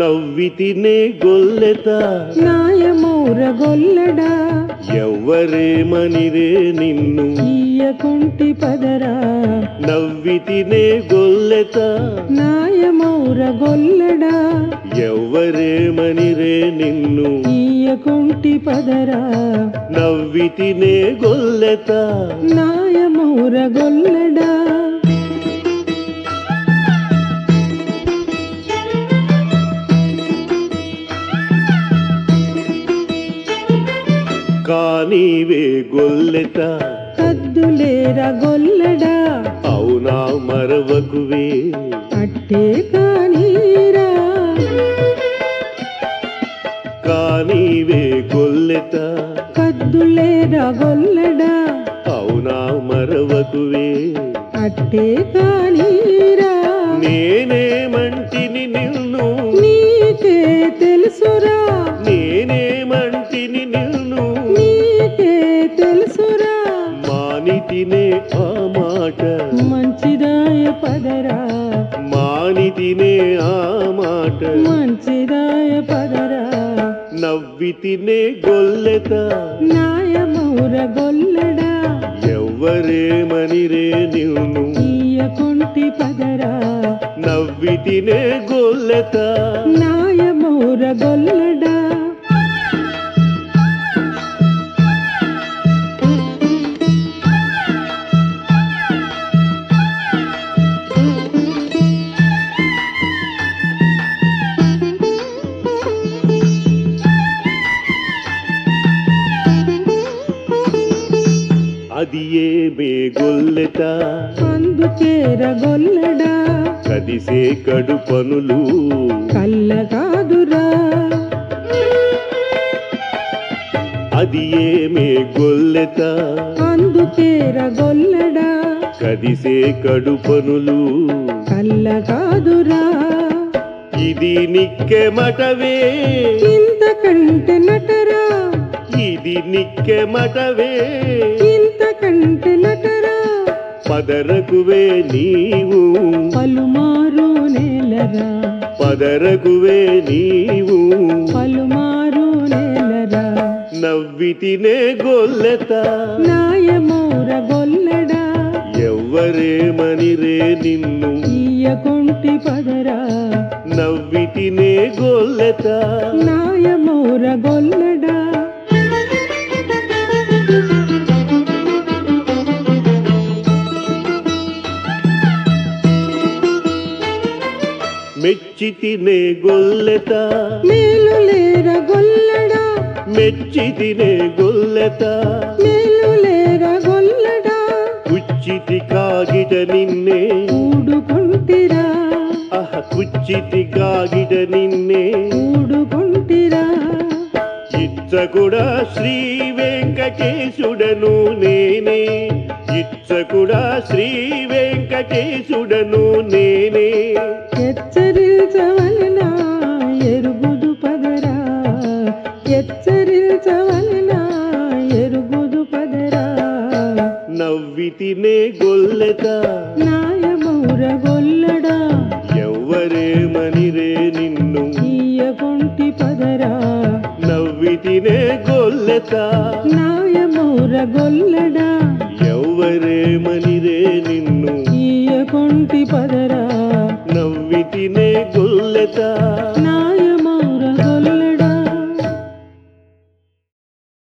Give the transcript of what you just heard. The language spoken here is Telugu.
నవ్వితినే గొల్లెత నాయమౌర గొల్లడా ఎవ్వరేమనిరే నిన్ను ఈయకుంటి పదరా నవ్వితినే గొల్లెత నాయమౌర గొల్లడా ఎవ్వరేమనిరే నిన్ను ఈయకుంటి పదరా నవ్వితినే గొల్లెత నాయమౌర గొల్లడా కానీవే గొల్లెత కద్దులేర గొల్లడా అవునా మరవకువే అట్టే కానీరా కానీవే గొల్లెత కద్దులేర గొల్లడా అవునా మరవకువే అట్టే కానీరా నేనేమంటిని నిన్ను నీకే తెలుసురా నేనేమంటిని నిన్ను నీకే తెలుసురా మానితినే ఆ మాట మంచిదాయ పదరా మానితినే ఆ మాట మంచిదాయ పదరా నవ్వితినే గొల్లెత నాయమౌర గొల్లడా ఎవ్వరేమనిరే నిన్ను ఈయకుంటి పదరా నవ్వితినే గొల్లెత నాయమౌర గొల్లడా అది ఏమే గొల్లెత అందుకేర గొల్లడా కదిసే కడు పనులు కల్ల కాదురా అది ఏమే గొల్లెత అందుకేర గొల్లడా కదిసే కడు పనులు కల్ల కాదురా ఇది నిక్కెమటవే ఇంతకంటే నటరా ఇది నిక్కెమటవే ఇంతకంటే నటరా పదరకువే నీవు పలుమారు నేలరా పదరకువే నీవు పలుమారు నేలరా నవ్వితినే గొల్లెత నాయమౌర గొల్లడా ఎవ్వరేమనిరే నిన్ను ఈయకుంటి పదరా నవ్వితినే గొల్లెత నాయమౌర గొల్లడా మెచ్చితినే గొల్లెత మేలు లేర గొల్లడా మెచ్చితినే గొల్లెత మేలు లేర గొల్లడా కుచ్చితి కాగిట నిన్నే ఊడుకుంటిరా అహ కుచ్చితి కాగిట నిన్నే ఊడుకుంటిరా ఇచ్చకుడా శ్రీ వెంకటేశుడను నేనే ఇచ్చకుడా శ్రీ వెంకటేశుడను నేనే హెచ్చరించవలనా ఎరుగుదు పదరా హెచ్చరించవలనా ఎరుగుదు పదరా నవ్వితినే గొల్లెత నాయమౌర గొల్లడా ఎవ్వరేమనిరే నిన్ను ఈయకుంటి పదరా నవ్వితినే గొల్లెత నాయమౌర గొల్లడా ఎవ్వరేమనిరే నిన్ను ఈయకుంటి పదరా నవ్వితినే గొల్లెత నా